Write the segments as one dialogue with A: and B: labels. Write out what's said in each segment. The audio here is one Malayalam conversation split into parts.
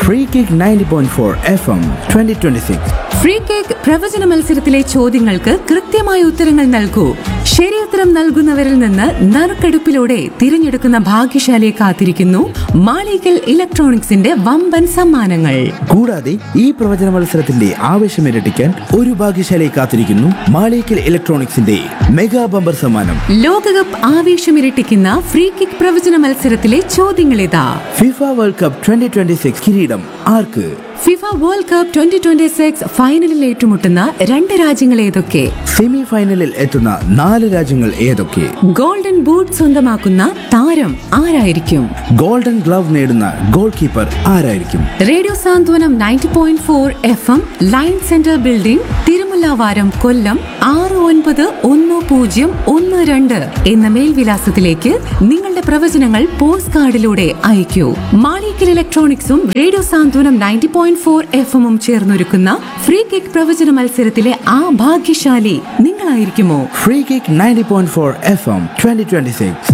A: free kick ninety point four F M twenty twenty six
B: free kick പ്രവചന മത്സരത്തിലെ ചോദ്യങ്ങൾക്ക് കൃത്യമായ ഉത്തരങ്ങൾ നൽകൂ ശരിയുത്തരം നൽകുന്നവരിൽ നിന്ന് നറുക്കെടുപ്പിലൂടെ തിരഞ്ഞെടുക്കുന്ന ഭാഗ്യശാലിയെ കാത്തിരിക്കുന്നു മാളികൽ ഇലക്ട്രോണിക്സിന്റെ വമ്പൻ സമ്മാനങ്ങൾ
A: കൂടാതെ ഈ പ്രവചന മത്സരത്തിന്റെ ആവേശം ഇരട്ടിക്കാൻ ഒരു ഭാഗ്യശാലയെ കാത്തിരിക്കുന്നു മാളിക്കൽ ഇലക്ട്രോണിക്സിന്റെ മെഗാ ബമ്പർ സമ്മാനം
B: ലോകകപ്പ് ആവേശമിരട്ടിക്കുന്ന ഫ്രീ കിക്ക് പ്രവചന മത്സരത്തിലെ ചോദ്യങ്ങളിതാ
A: FIFA world cup twenty twenty six കിരീടം ആർക്ക്
B: FIFA world cup twenty twenty six ഫൈനലിൽ ഏറ്റുമുട്ടുന്ന രണ്ട് രാജ്യങ്ങൾ ഏതൊക്കെ
A: സെമി ഫൈനലിൽ എത്തുന്ന നാല് രാജ്യങ്ങൾ ഏതൊക്കെ
B: ഗോൾഡൻ ബൂട്ട് സ്വന്തമാക്കുന്ന താരം ആരായിരിക്കും
A: ഗോൾഡൻ ഗ്ലവ് നേടുന്ന ഗോൾ കീപ്പർ ആരായിരിക്കും
B: radio Santhwanam ninety point four F M line centre building Thirumullavaram Kollam ആറ് ഒൻപത് ഒന്ന് പൂജ്യം ഒന്ന് രണ്ട് എന്ന മേൽവിലാസത്തിലേക്ക് നിങ്ങളുടെ പ്രവചനങ്ങൾ പോസ്റ്റ് കാർഡിലൂടെ അയക്കൂ മാളിക്കൽ ഇലക്ട്രോണിക്സും radio Santhwanam ninety point four F എമ്മും ചേർന്നൊരുക്കുന്ന ഫ്രീ കിക്ക് പ്രവചന മത്സരത്തിലെ ആ ഭാഗ്യശാലി നിങ്ങളായിരിക്കുമോ
A: free kick ninety point four F M twenty twenty six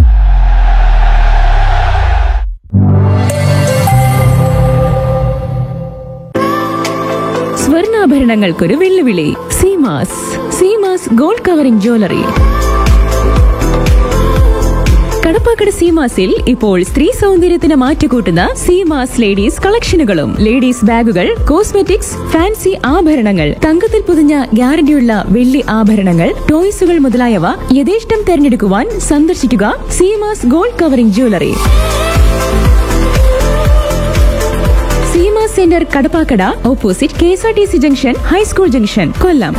C: സ്വർണ്ണാഭരണങ്ങൾക്കൊരു വെല്ലുവിളി Seemas Seemas gold covering jewellery Kadappakada സീമാസിൽ ഇപ്പോൾ സ്ത്രീ സൗന്ദര്യത്തിന് മാറ്റുകൂട്ടുന്ന സീമാസ് ലേഡീസ് കളക്ഷനുകളും ലേഡീസ് ബാഗുകൾ കോസ്മെറ്റിക്സ് ഫാൻസി ആഭരണങ്ങൾ തങ്കത്തിൽ പൊതിഞ്ഞ ഗ്യാരണ്ടിയുള്ള വെള്ളി ആഭരണങ്ങൾ ടോയ്സുകൾ മുതലായവ യഥേഷ്ടം തെരഞ്ഞെടുക്കുവാൻ സന്ദർശിക്കുക Seemas gold covering jewellery Seema centre Kadappakada opposite K S R T C junction high school junction Kollam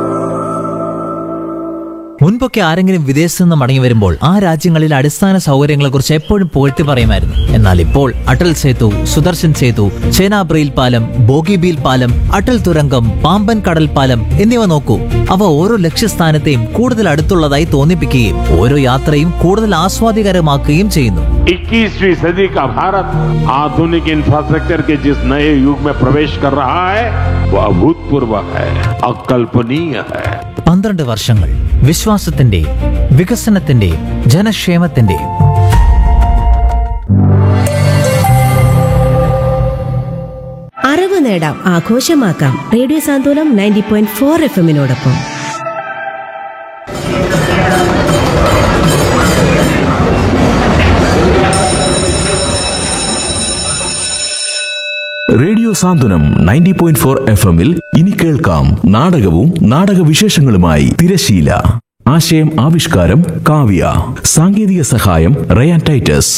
D: മുൻപൊക്കെ ആരെങ്കിലും വിദേശത്ത് നിന്ന് മടങ്ങി വരുമ്പോൾ ആ രാജ്യങ്ങളിലെ അടിസ്ഥാന സൗകര്യങ്ങളെക്കുറിച്ച് എപ്പോഴും പുകഴ്ത്തി പറയുമായിരുന്നു എന്നാൽ ഇപ്പോൾ അടൽ സേതു സുദർശൻ സേതു ചേനാബ്രയിൽ പാലം ബോഗിബീൽ പാലം അടൽ തുരങ്കം പാമ്പൻ കടൽ പാലം എന്നിവ നോക്കൂ അവ ഓരോ ലക്ഷ്യസ്ഥാനത്തെയും കൂടുതൽ അടുത്തുള്ളതായി തോന്നിപ്പിക്കുകയും ഓരോ യാത്രയും കൂടുതൽ ആസ്വാദികരമാക്കുകയും ചെയ്യുന്നു
E: 21वीं सदी का भारत आधुनिक इंफ्रास्ट्रक्चर के जिस नए युग में प्रवेश कर रहा है वो अभूतपूर्व है अकल्पनीय है
D: പന്ത്രണ്ട് വർഷങ്ങൾ വിശ്വാസത്തിന്റെ വികസനത്തിന്റെ ജനക്ഷേമത്തിന്റെ
F: അറിവ് നേടാം ആഘോഷമാക്കാം radio Santhwanam ninety point four F എമ്മിനോടൊപ്പം
G: radio Santhwanam ninety point four F എമ്മിൽ ഇനി കേൾക്കാം നാടകവും നാടകവിശേഷങ്ങളുമായി തിരശീല ആശയം ആവിഷ്കാരം കാവ്യ സാങ്കേതിക സഹായം റയാൻ ടൈറ്റസ്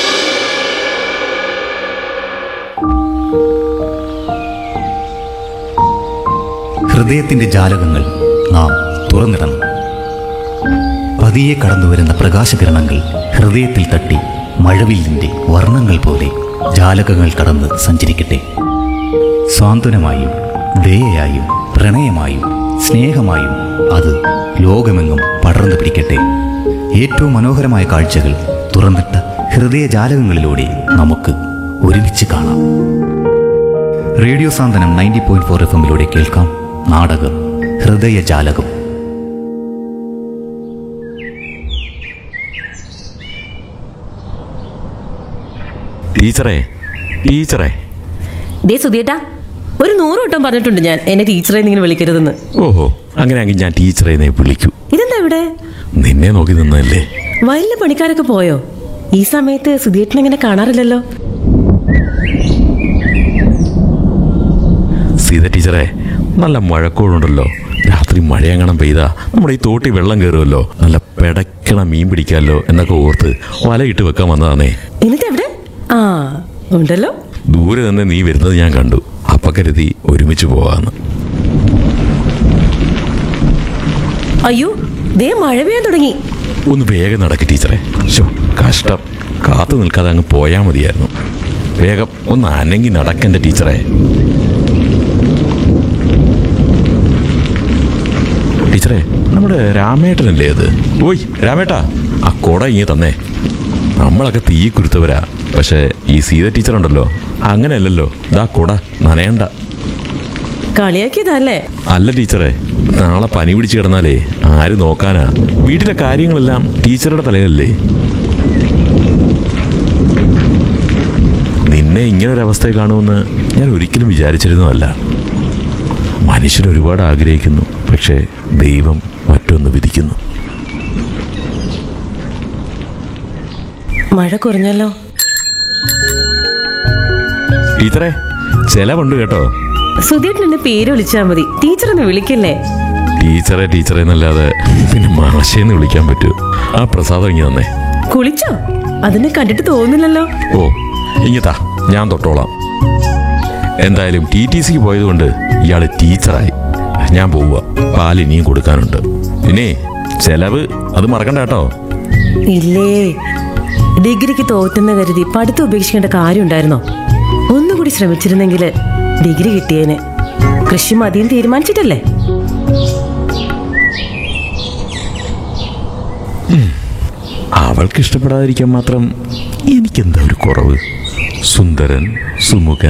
H: ഹൃദയത്തിന്റെ ജാലകങ്ങൾ നാം തുറന്നിടണം പതിയെ കടന്നുവരുന്ന പ്രകാശകിരണങ്ങൾ ഹൃദയത്തിൽ തട്ടി മഴവില്ലിന്റെ വർണ്ണങ്ങൾ പോലെ ജാലകങ്ങൾ കടന്ന് സഞ്ചരിക്കട്ടെ സ്വാന്തനമായും ദയയായും പ്രണയമായും സ്നേഹമായും അത് ലോകമെങ്ങും പടർന്നു പിടിക്കട്ടെ ഏറ്റവും മനോഹരമായ കാഴ്ചകൾ തുറന്നിട്ട ഹൃദയജാലകങ്ങളിലൂടെ നമുക്ക് ഒരുമിച്ച് കാണാം radio Santhwanam ninety point four F എമ്മിലൂടെ കേൾക്കാം നാടകം ഹൃദയജാലകം
G: ടീച്ചറേ ടീച്ചറേ
I: ദേ സുധിയേട്ടാ ഒരു നൂറ് വട്ടം പറഞ്ഞിട്ടുണ്ട് ഞാൻ എന്നെ ടീച്ചറെ ഇങ്ങനെ വിളിക്കരുതെന്ന്
G: ഓഹോ അങ്ങനെയാണെങ്കിൽ ഞാൻ ടീച്ചറെ എന്നെ വിളിക്കൂ
I: ഇതെന്താ ഇവിടെ
G: നിന്നെ നോക്കി നിന്നല്ലേ
I: വയലിലെ പണിക്കാരൊക്കെ പോയോ ഈ സമയത്ത് സുധിയേട്ടനെ ഇങ്ങനെ കാണാറില്ലല്ലോ
G: സീത ടീച്ചറെ നല്ല മഴക്കോളുണ്ടല്ലോ രാത്രി മഴയങ്ങണം പെയ്താ നമ്മുടെ ഈ തോട്ടി വെള്ളം കയറുമല്ലോ നല്ല പെടക്കണ മീൻ പിടിക്കാമല്ലോ എന്നൊക്കെ ഓർത്ത് വലയിട്ട് വെക്കാൻ വന്നതാണേ
I: എന്നിട്ട് എവിടെ ആ ഉണ്ടല്ലോ
G: ദൂരെ നിന്ന് നീ വരുന്നത് ഞാൻ കണ്ടു അപ്പ കരുതി ഒരുമിച്ച് പോവാന്ന്
I: അയ്യോ ദേ മഴ പെയ്യാൻ തുടങ്ങി
G: ഒന്ന് വേഗം നടക്ക് ടീച്ചറെ ശോ കഷ്ടം കാത്തു നിൽക്കാതെ അങ്ങ് പോയാൽ മതിയായിരുന്നു വേഗം ഒന്ന് അനങ്ങി നടക്കൻ്റെ ടീച്ചറെ ടീച്ചറെ നമ്മുടെ രാമേട്ടനല്ലേ അത് ഓയ് രാമേട്ടാ ആ കൊട ഇങ്ങി തന്നേ നമ്മളൊക്കെ തീ കുരുത്തവരാ പക്ഷേ ഈ സീത ടീച്ചറുണ്ടല്ലോ അങ്ങനെയല്ലല്ലോ ഇതാ കൊട നനയണ്ട
I: കളിയാക്കിയതല്ലേ
G: അല്ല ടീച്ചറെ നാളെ പനി പിടിച്ച് കിടന്നാലേ ആര് നോക്കാനാ വീട്ടിലെ കാര്യങ്ങളെല്ലാം ടീച്ചറുടെ തലയിലല്ലേ നിന്നെ നിന്നെ ഇങ്ങനെ ഒരു അവസ്ഥയിൽ കാണുമെന്ന് ഞാൻ ഒരിക്കലും വിചാരിച്ചിരുന്നതല്ല മനുഷ്യൻ ഒരുപാട് ആഗ്രഹിക്കുന്നു പക്ഷേ ദൈവം മറ്റൊന്ന് വിധിക്കുന്നു
I: മഴ കുറഞ്ഞല്ലോ
G: ടീച്ചറെ ചെലവുണ്ട് കേട്ടോ
I: സുധീട്ടൻ എന്നെ പേര് വിളിച്ചാൽ മതി ടീച്ചർ ഒന്ന് വിളിക്കല്ലേ
G: ടീച്ചറെ ടീച്ചറെ എന്നല്ലാതെ പിന്നെ മാഷേന്ന് വിളിക്കാൻ പറ്റൂ ആ പ്രസാദം ഇങ്ങനെ തന്നെ
I: കുളിച്ചോ അതിനെ കണ്ടിട്ട് തോന്നുന്നില്ലല്ലോ
G: ഓ ഇങ്ങത്താ ഞാൻ തൊട്ടോളാം എന്തായാലും ടി ടി സിക്ക് പോയതുകൊണ്ട് ഇയാള് ടീച്ചറായി ഞാൻ പോവുക പാൽ ഇനിയും കൊടുക്കാനുണ്ട് പിന്നെ ചെലവ് അത് മറക്കണ്ട കേട്ടോ
I: ഇല്ലേ ഡിഗ്രിക്ക് തോറ്റെന്ന് കരുതി പഠിത്തം ഉപേക്ഷിക്കേണ്ട കാര്യം ഉണ്ടായിരുന്നോ ഒന്നുകൂടി ശ്രമിച്ചിരുന്നെങ്കിൽ ഡിഗ്രി കിട്ടിയേനെ കൃഷി മതിയും തീരുമാനിച്ചിട്ടല്ലേ
G: അവൾക്ക് ഇഷ്ടപ്പെടാതിരിക്കാൻ മാത്രം എനിക്കെന്താ ഒരു കുറവ് സുന്ദരൻ സുമുഖൻ